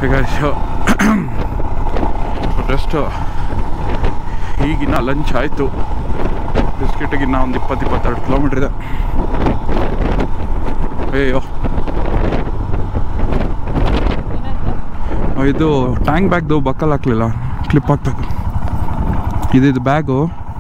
because just ಈಗಿನ್ನ lunch ಆಯಿತು ಬಿಸ್ಕೆಟಿಗಿನ್ನ ಒಂದು ಇಪ್ಪತ್ತು ಇಪ್ಪತ್ತೆರಡು ಕಿಲೋಮೀಟ್ರ್ ಇದೆ ಅಯ್ಯೋ ಇದು ಟ್ಯಾಂಕ್ ಬ್ಯಾಗ್ದು ಬಕ್ಕಲ್ ಹಾಕ್ಲಿಲ್ಲ ಕ್ಲಿಪ್ ಹಾಕ್ಬೇಕು ಇದಿದು ಬ್ಯಾಗು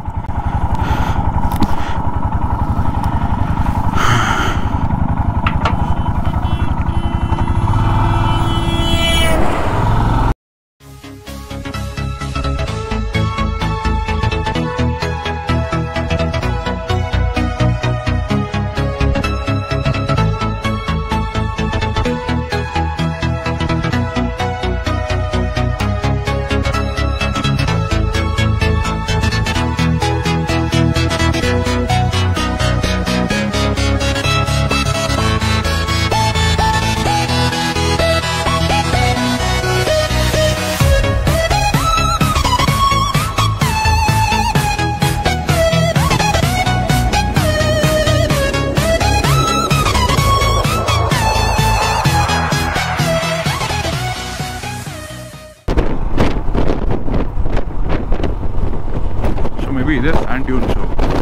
ಸೊ ಮೇ ಬಿ ಇದೆ ಸ್ಯಾಂಡ್ ಡ್ಯೂನ್ಸು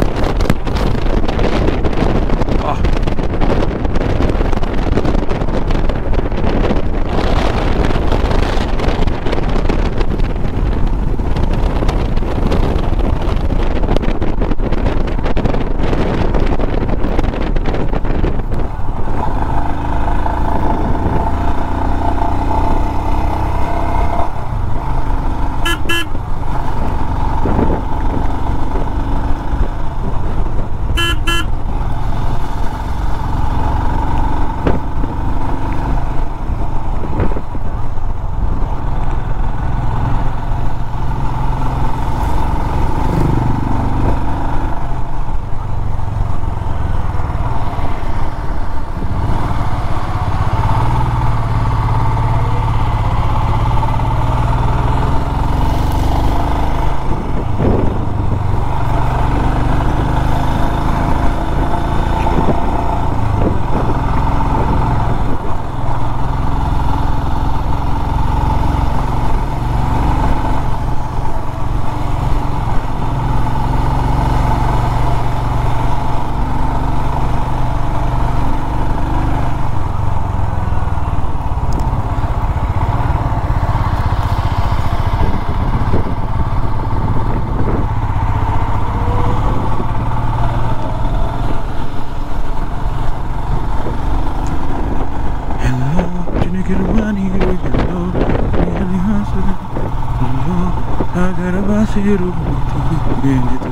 Hello, ginigirwa ನೀರು ಎಲ್ಲೋ ನೀರಲ್ಲಿ ಹಾಸನ ಎಲ್ಲೋ ಸಾಗರ ಬಾಸಿರು ಏನಿದು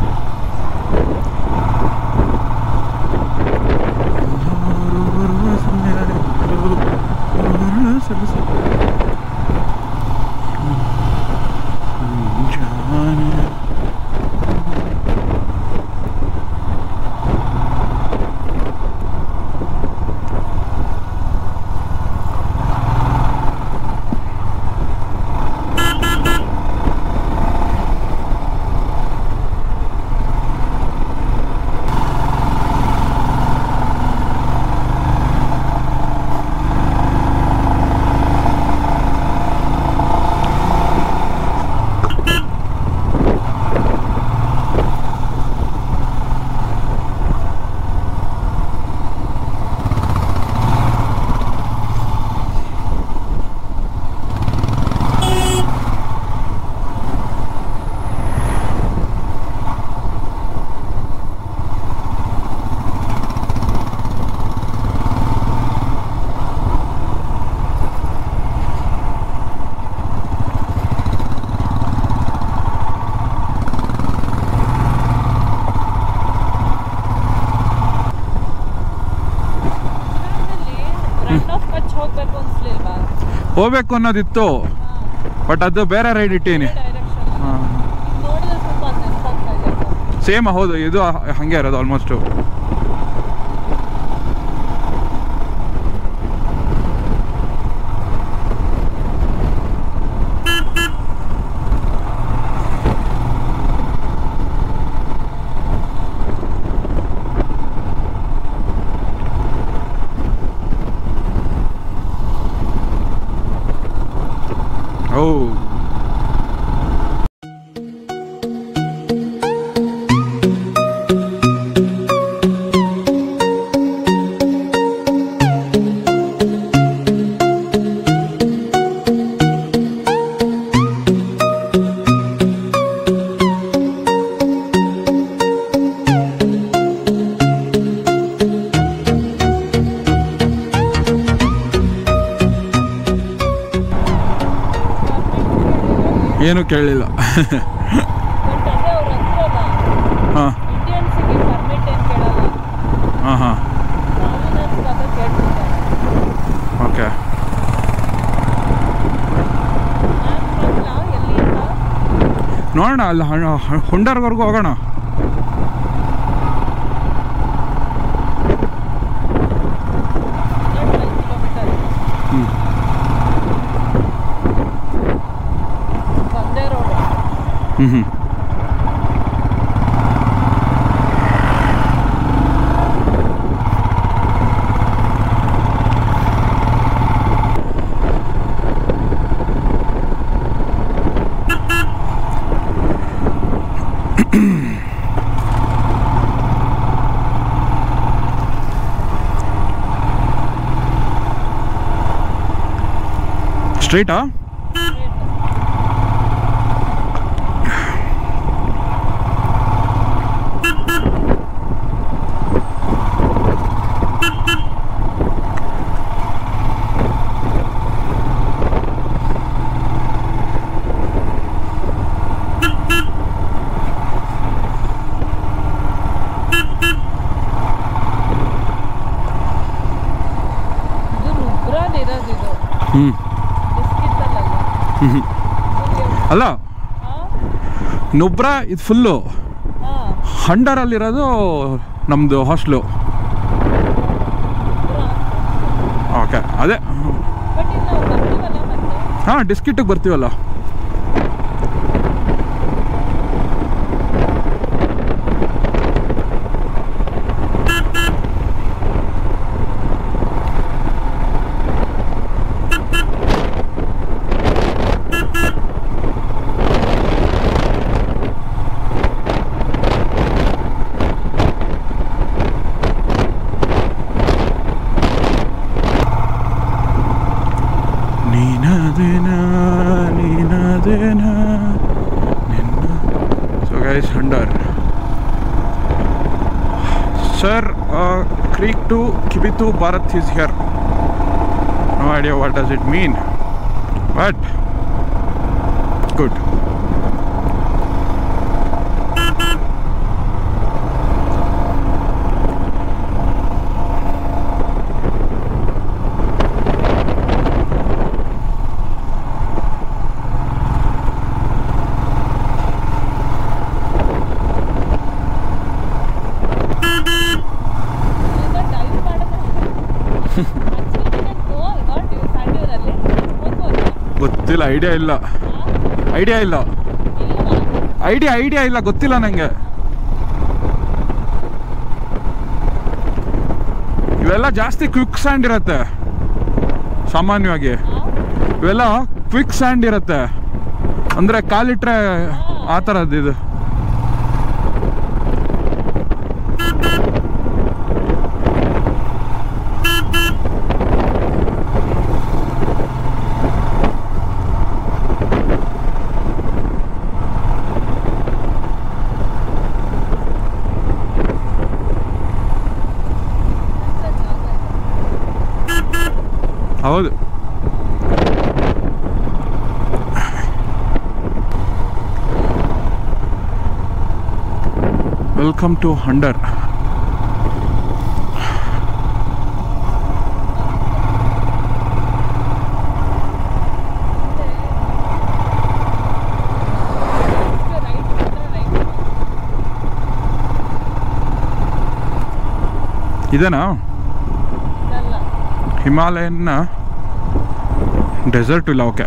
ಎಲ್ಲರೂ ಬರುವ ಸಮಯದಲ್ಲಿ ಎಲ್ಲೋ ಬರುವ ಸಲಸ ಮುಂಜಾನೆ ರನ್ ಆಫ್ ಕಚ್ ಹೋಗ್ಬೇಕು ಅನ್ಸ್ಲಿಲ್ವಾ ಹೋಗ್ಬೇಕು ಅನ್ನೋದಿತ್ತು ಬಟ್ ಅದು ಬೇರೆ ರೈಡ್ ಇಟ್ಟೀನಿ ಡೈರೆಕ್ಷನ್ ಹಾಂ ನೋಡಿದ್ರೆ ಸ್ವಲ್ಪ ನೆನಪಾಗ್ತಾ ಇದೆ ಸೇಮ್ ಹೌದು ಇದು ಹಂಗೆ ಇರೋದು ಆಲ್ಮೋಸ್ಟು ಓ ಏನು ಕೇಳಲಿಲ್ಲ ಬಟ್ ಅದೇ ಅವ್ರು ಅಂದ್ರಲ್ಲ ಹಾಂ ಇಂಡಿಯನ್ಸಿಗೆ ಪರ್ಮಿಟ್ ಏನು ಕೇಳಲ್ಲ ಹಾಂ ಹಾಂ ಫಾರಿನರ್ಸ್ಗೆ ಅದ ಕೇಳ್ತಿದ್ದಾರೆ ಓಕೆ ನಾನು ಬರಲ್ಲ ಎಲ್ಲಿಂದ ನೋಡೋಣ ಅಲ್ಲಿ ಹುಂಡರ್ವರೆಗೂ ಹೋಗೋಣ ಹನ್ನೆರಡು ಕಿಲೋಮೀಟರ್ ಹ್ಞೂ ಒಂದೇ ರೋಡ್ ಹ್ಞೂ ಹ್ಞೂ ಸ್ಟ್ರೈಟಾ ಇದು ನುಬ್ರಾನ್ ಇರೋದು ಇದು ಹ್ಞೂ ಬಿಸ್ಕಿಟ್ ಅಲ್ಲಲ್ಲ ಹ್ಞೂ ಅಲ್ಲ ಹಾಂ ನುಬ್ರಾ ಇದು ಫುಲ್ಲು ಹಾಂ ಹಂಡರಲ್ಲಿರೋದು ನಮ್ಮದು ಹಾಸ್ಟ್ಲು ಓಕೆ ಅದೇ ಬಟ್ ಇಲ್ಲಿ ನಾವು ಬರ್ತೀವಲ್ಲ ಮತ್ತೆ ಹಾಂ ಡಿಸ್ಕಿಟ್ಟಿಗೆ ಬರ್ತೀವಲ್ಲ ನೀನದೇನ ನೀನದೇನ ನಿನ್ನ so guys Hunder sir creek to Kibithu Bharat is here no idea what does it mean but good ಇಲ್ಲಿಂದ ಡೈವ್ ಮಾಡಿದ್ರೆ ಆಕ್ಚುಲಿ ಸ್ಯಾಂಡ್ಯೂರಲ್ಲಿ ಹೋಗ್ಬೋದು ಗೊತ್ತಿಲ್ಲ ಐಡಿಯಾ ಇಲ್ಲ ಐಡಿಯಾ ಇಲ್ಲ ಇಲ್ವಾ ಐಡಿಯಾ ಐಡಿಯಾ ಇಲ್ಲ ಗೊತ್ತಿಲ್ಲ ನನಗೆ ಇವೆಲ್ಲ ಜಾಸ್ತಿ ಕ್ವಿಕ್ ಸ್ಯಾಂಡ್ ಇರುತ್ತೆ ಸಾಮಾನ್ಯವಾಗಿ ಇವೆಲ್ಲ ಕ್ವಿಕ್ ಸ್ಯಾಂಡ್ ಇರುತ್ತೆ ಅಂದರೆ ಕಾಲಿಟ್ರೆ ಆ ಥರದ್ದು ಇದು ಹೌದು welcome to Hunder right right ಇದೇನಾ ಇದಲ್ಲ ಹಿಮಾಲಯನ್ನ ಡೆಸರ್ಟ್ ಇಲ್ಲ ಓಕೆ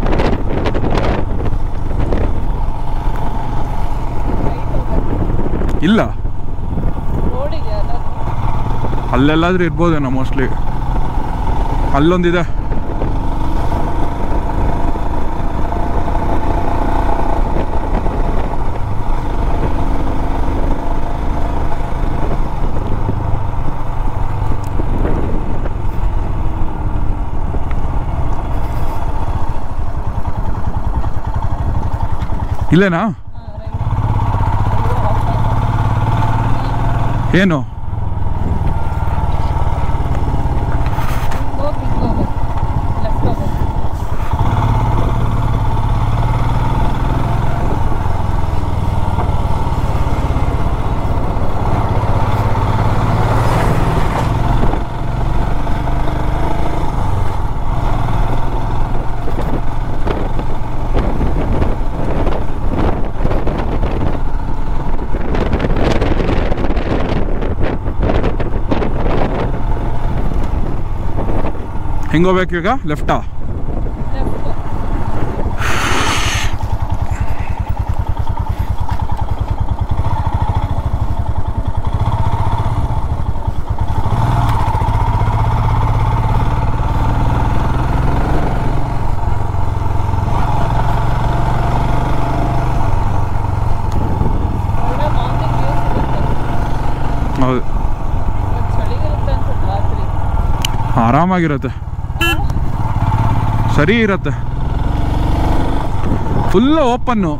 ರೈಟ್ ಹೋಗೋದು ಇಲ್ಲ ರೋಡಿಗೆ ಅಲ್ಲ ಅಲ್ಲೆಲ್ಲಾದ್ರೂ ಇರ್ಬೋದೇನೋ ಮೋಸ್ಟ್ಲಿ ಅಲ್ಲೊಂದಿದೆ ಇಲ್ಲೇನಾ ಹಾಂ ರೈಟ್ ಏನು ಹೋಗಿ ಹೋಗ್ಬೇಕು ಲೆಫ್ಟ್ ಹೋಗ್ಬೇಕು ಹೆಂಗೋಗ್ಬೇಕು ಈಗ ಲೆಫ್ಟಾ ಲೆಫ್ಟ್ ಒಳ್ಳೆ ಮಾರ್ನಿಂಗ್ ವ್ಯೂ ಸಿಗುತ್ತೆ ಹೌದು ಇವತ್ತು ಚಳಿ ಇರುತ್ತೆ ಅನ್ಸುತ್ತೆ ರಾತ್ರಿ ಆರಾಮಾಗಿರುತ್ತೆ ಸರಿ ಇರತ್ತೆ ಫುಲ್ ಓಪನ್ನು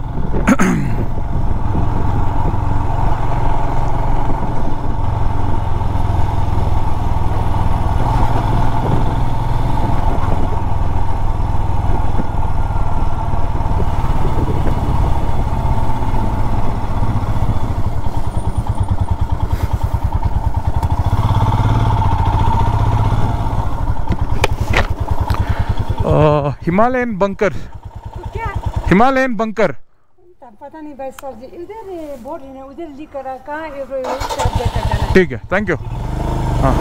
ಹಿಮಾಲಯನ್ ಬಂಕರ್ क्या ಹಿಮಾಲಯನ್ ಬಂಕರ್ तब पता नहीं भाई सर जी इधर बोर्ड है ना उधर लिख कर कहाँ एक एक तरफ लेकर जाना ठीक है थैंक यू ಹಾಂ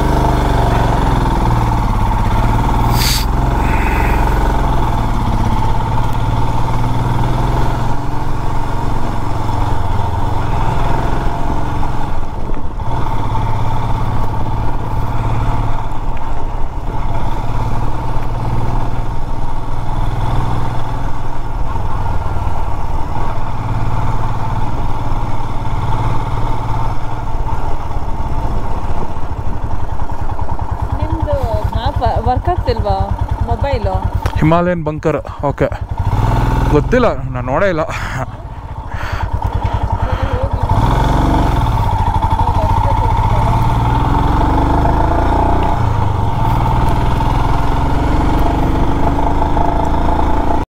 ನಿಮ್ದು ಮ್ಯಾಪ್ ವರ್ಕ್ ಆಗ್ತಿಲ್ವಾ ಮೊಬೈಲು ಹಿಮಾಲಯನ್ ಬಂಕರ್ ಓಕೆ ಗೊತ್ತಿಲ್ಲ ನಾನು ನೋಡೇ ಇಲ್ಲ